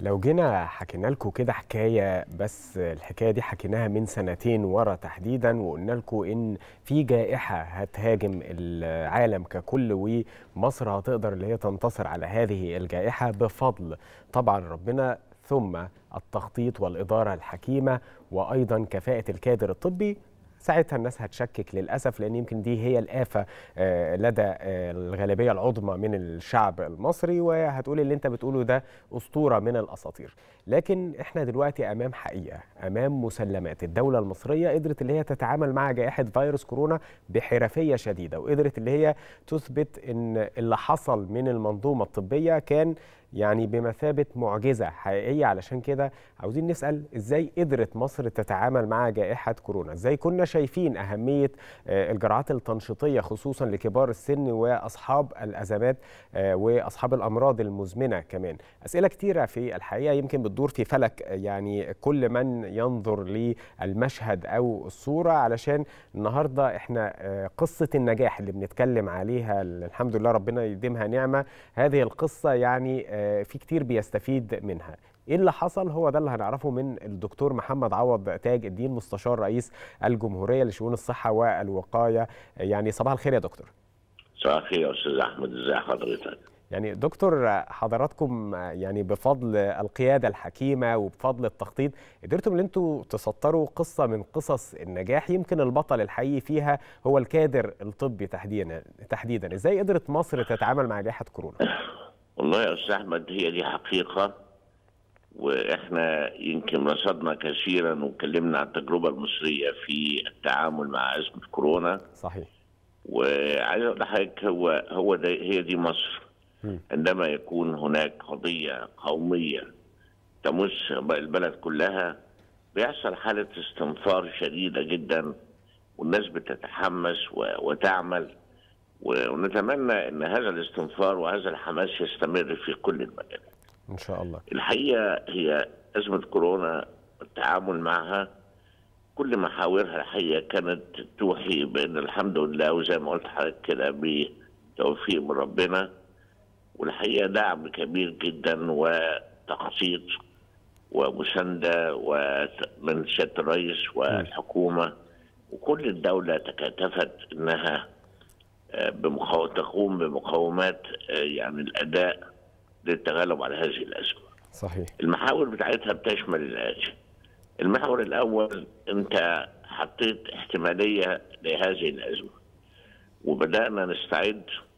لو جينا حكينا لكم كده حكايه بس الحكايه دي حكيناها من سنتين ورا تحديدا وقلنا لكم ان في جائحه هتهاجم العالم ككل ومصر هتقدر اللي هي تنتصر على هذه الجائحه بفضل طبعا ربنا ثم التخطيط والاداره الحكيمه وايضا كفاءه الكادر الطبي ساعتها الناس هتشكك للاسف لان يمكن دي هي الافه لدى الغالبيه العظمى من الشعب المصري وهتقول اللي انت بتقوله ده اسطوره من الاساطير لكن احنا دلوقتي امام حقيقه امام مسلمات الدوله المصريه قدرت اللي هي تتعامل مع جائحه فيروس كورونا بحرفيه شديده وقدرت اللي هي تثبت ان اللي حصل من المنظومه الطبيه كان يعني بمثابة معجزة حقيقية علشان كده عاوزين نسأل ازاي قدرت مصر تتعامل مع جائحة كورونا ازاي كنا شايفين أهمية الجرعات التنشيطية خصوصا لكبار السن وأصحاب الأزمات وأصحاب الأمراض المزمنة كمان أسئلة كتيرة في الحقيقة يمكن بتدور في فلك يعني كل من ينظر للمشهد أو الصورة علشان النهاردة احنا قصة النجاح اللي بنتكلم عليها الحمد لله ربنا يديمها نعمة هذه القصة يعني في كتير بيستفيد منها ايه اللي حصل هو ده اللي هنعرفه من الدكتور محمد عوض تاج الدين مستشار رئيس الجمهوريه لشؤون الصحه والوقايه يعني صباح الخير يا دكتور صباح الخير يا استاذ احمد ازي حضرتك يعني دكتور حضراتكم يعني بفضل القياده الحكيمه وبفضل التخطيط قدرتم ان انتم تسطروا قصه من قصص النجاح يمكن البطل الحقيقي فيها هو الكادر الطبي تحديدا تحديدا ازاي قدرت مصر تتعامل مع جائحه كورونا والله يا استاذ احمد هي دي حقيقه واحنا يمكن رصدنا كثيرا واتكلمنا عن التجربه المصريه في التعامل مع ازمه كورونا صحيح وعايز اقول لحضرتك هو هو ده هي دي مصر م. عندما يكون هناك قضيه قوميه تمس البلد كلها بيحصل حاله استنفار شديده جدا والناس بتتحمس وتعمل ونتمنى ان هذا الاستنفار وهذا الحماس يستمر في كل المجالات. ان شاء الله. الحقيقه هي ازمه كورونا التعامل معها كل محاورها الحقيقه كانت توحي بان الحمد لله وزي ما قلت حضرتك كده بتوفيق من ربنا والحقيقه دعم كبير جدا وتخطيط ومسانده ومن سياده الرئيس والحكومه وكل الدوله تكاتفت انها بمقاو... تقوم بمقاومات يعني الاداء للتغلب على هذه الازمه. صحيح. المحاور بتاعتها بتشمل الاتي. المحور الاول انت حطيت احتماليه لهذه الازمه. وبدانا نستعد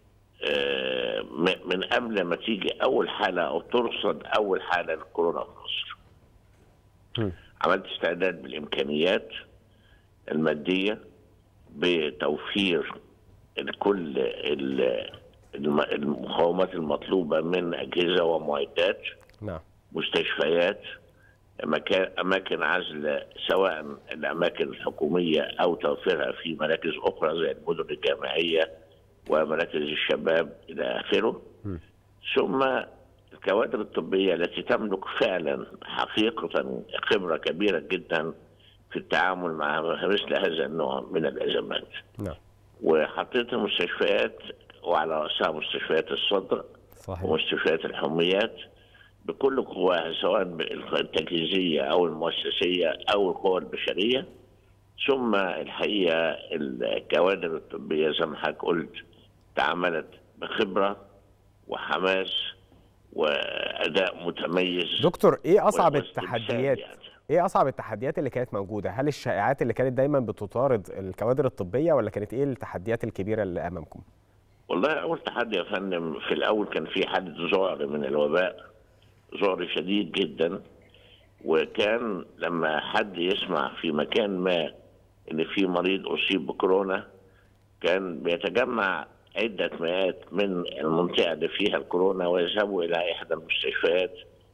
من قبل ما تيجي اول حاله او ترصد اول حاله للكورونا في مصر. م. عملت استعداد بالامكانيات الماديه بتوفير كل المقاومات المطلوبة من أجهزة ومعدات نعم مستشفيات مكان أماكن عزل سواء الأماكن الحكومية أو توفيرها في مراكز أخرى زي المدن الجامعية ومراكز الشباب إلى آخره م. ثم الكوادر الطبية التي تملك فعلا حقيقة خبرة كبيرة جدا في التعامل مع مثل هذا النوع من الأزمات نعم وحطيت المستشفيات وعلى راسها مستشفيات الصدر صحيح. ومستشفيات الحميات بكل قواها سواء التجهيزيه او المؤسسيه او القوى البشريه ثم الحقيقه الكوادر الطبيه زي ما حضرتك قلت تعاملت بخبره وحماس واداء متميز دكتور ايه اصعب التحديات يعني. ايه اصعب التحديات اللي كانت موجوده هل الشائعات اللي كانت دايما بتطارد الكوادر الطبيه ولا كانت ايه التحديات الكبيره اللي امامكم والله اول تحدي يا فندم في الاول كان في حاله ذعر من الوباء ذعر شديد جدا وكان لما حد يسمع في مكان ما ان في مريض اصيب بكورونا كان بيتجمع عده مئات من المنطقه اللي فيها الكورونا ويذهبوا الى احدى المستشفيات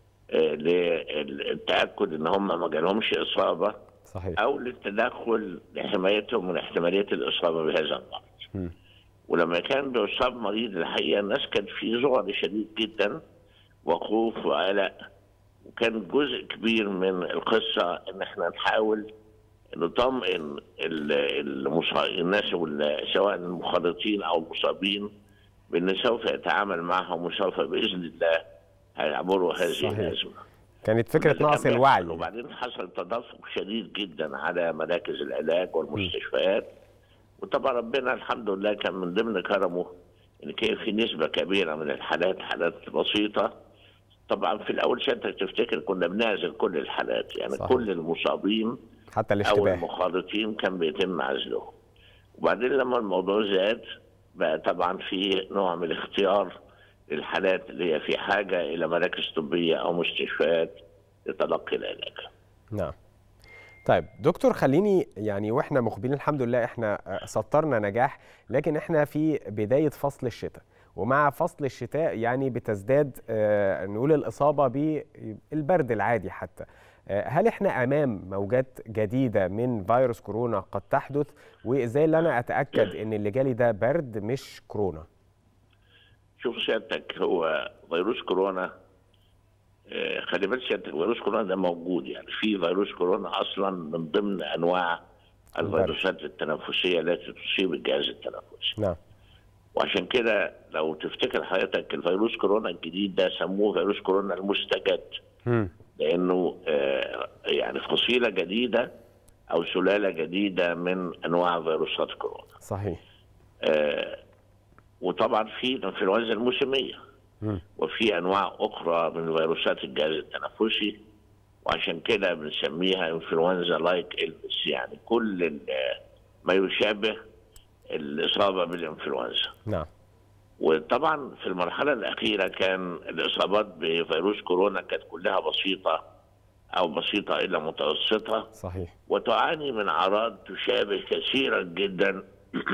للتاكد ان هم ما جالهمش اصابه صحيح. او للتدخل لحمايتهم من احتماليه الاصابه بهذا المرض. م. ولما كان بيصاب مريض الحقيقه الناس كان في ذعر شديد جدا وخوف وقلق وكان جزء كبير من القصه ان احنا نحاول نطمئن الناس سواء المخالطين او المصابين بان سوف يتعامل معهم وسوف باذن الله هيعبروا هذه صحيح. الازمه. كانت فكره ده نقص كان الوعي بيحصل. وبعدين حصل تدفق شديد جدا على مراكز العلاج والمستشفيات وطبعا ربنا الحمد لله كان من ضمن كرمه ان كان في نسبه كبيره من الحالات حالات بسيطه طبعا في الاول سنتك تفتكر كنا بنعزل كل الحالات يعني صحيح. كل المصابين حتى او الاشتباه المخالطين كان بيتم عزلهم وبعدين لما الموضوع زاد بقى طبعا في نوع من الاختيار للحالات اللي هي في حاجه الى مراكز طبيه او مستشفيات لتلقي العلاج نعم طيب دكتور خليني يعني واحنا مقبلين الحمد لله احنا آه، سطرنا نجاح لكن احنا في بداية فصل الشتاء ومع فصل الشتاء يعني بتزداد آه، نقول الإصابة بالبرد العادي حتى آه، هل احنا امام موجات جديدة من فيروس كورونا قد تحدث وازاي اللي انا اتأكد ان اللي جالي ده برد مش كورونا شوف سيادتك هو فيروس كورونا آه، خلي بالك سيادتك فيروس كورونا ده موجود يعني في فيروس كورونا اصلا من ضمن انواع الفيروسات التنفسيه التي تصيب الجهاز التنفسي نعم وعشان كده لو تفتكر حضرتك الفيروس كورونا الجديد ده سموه فيروس كورونا المستجد مم. لانه آه، يعني فصيله جديده او سلاله جديده من انواع فيروسات كورونا صحيح آه، وطبعا في الانفلونزا الموسميه مم. وفي انواع اخرى من فيروسات الجهاز التنفسي وعشان كده بنسميها انفلونزا لايك البس يعني كل ال- ما يشابه الاصابه بالانفلونزا نعم وطبعا في المرحله الاخيره كان الاصابات بفيروس كورونا كانت كلها بسيطه او بسيطه الى متوسطه صحيح وتعاني من اعراض تشابه كثيرا جدا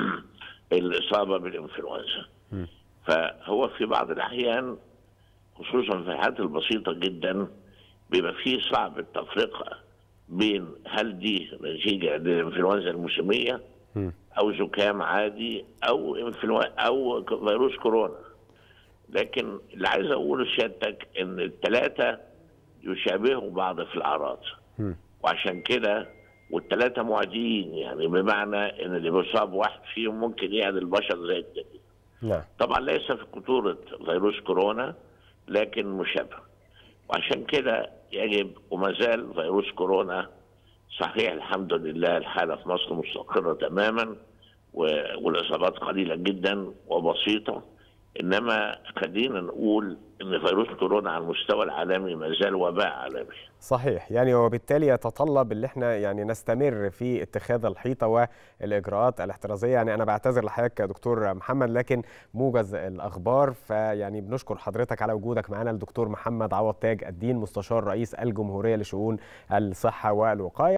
الاصابه بالانفلونزا مم. فهو في بعض الاحيان خصوصا في الحالات البسيطه جدا بيبقى فيه صعب التفرقه بين هل دي نتيجه للانفلونزا الموسميه مم. او زكام عادي او انفلو او فيروس كورونا لكن اللي عايز اقوله سيادتك ان الثلاثه يشابهوا بعض في الاعراض مم. وعشان كده والثلاثه معديين يعني بمعنى ان اللي بيصاب واحد فيهم ممكن يعدي البشر زي التاني نعم طبعا ليس في خطوره فيروس كورونا لكن مشابه وعشان كده يجب وما زال فيروس كورونا صحيح الحمد لله الحاله في مصر مستقره تماما و- والاصابات قليله جدا وبسيطه انما خلينا نقول ان فيروس كورونا على المستوى العالمي ما زال وباء عالمي صحيح يعني وبالتالي يتطلب اللي احنا يعني نستمر في اتخاذ الحيطه والاجراءات الاحترازيه يعني انا بعتذر لحضرتك يا دكتور محمد لكن موجز الاخبار فيعني بنشكر حضرتك على وجودك معنا الدكتور محمد عوض تاج الدين مستشار رئيس الجمهوريه لشؤون الصحه والوقايه